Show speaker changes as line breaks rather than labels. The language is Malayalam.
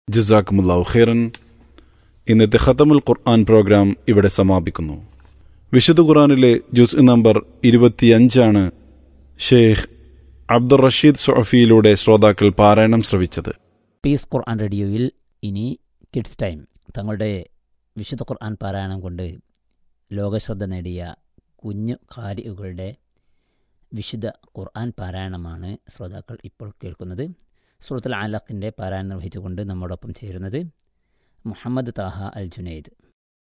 ജസാക്കുമുല്ലാഹു ഖൈറൻ ഇന്നത്തെ ഖത്തമുൽ ഖുർആൻ പ്രോഗ്രാം ഇവിടെ സമാപിക്കുന്നു വിശുദ്ധ ഖുർആനിലെ ജുസ് നമ്പർ ഇരുപത്തിയഞ്ചാണ് ഷെയ്ഖ് അബ്ദുൾ റഷീദ് സൊഫിയിലൂടെ ശ്രോതാക്കൾ പാരായണം ശ്രവിച്ചത്
പീസ് ഖുർആൻ റേഡിയോയിൽ ഇനി കിഡ്സ് ടൈം തങ്ങളുടെ വിശുദ്ധ ഖുർആൻ പാരായണം കൊണ്ട് ലോകശ്രദ്ധ നേടിയ കുഞ്ഞു കാരികളുടെ വിശുദ്ധ ഖുർആൻ പാരായണമാണ് ശ്രോതാക്കൾ ഇപ്പോൾ കേൾക്കുന്നത് സൂറത്തുൽ ആലഖിൻ്റെ പാരായണം നിർവഹിച്ചുകൊണ്ട് നമ്മോടൊപ്പം ചേരുന്നത് മുഹമ്മദ് താഹ അൽ ജുനൈദ്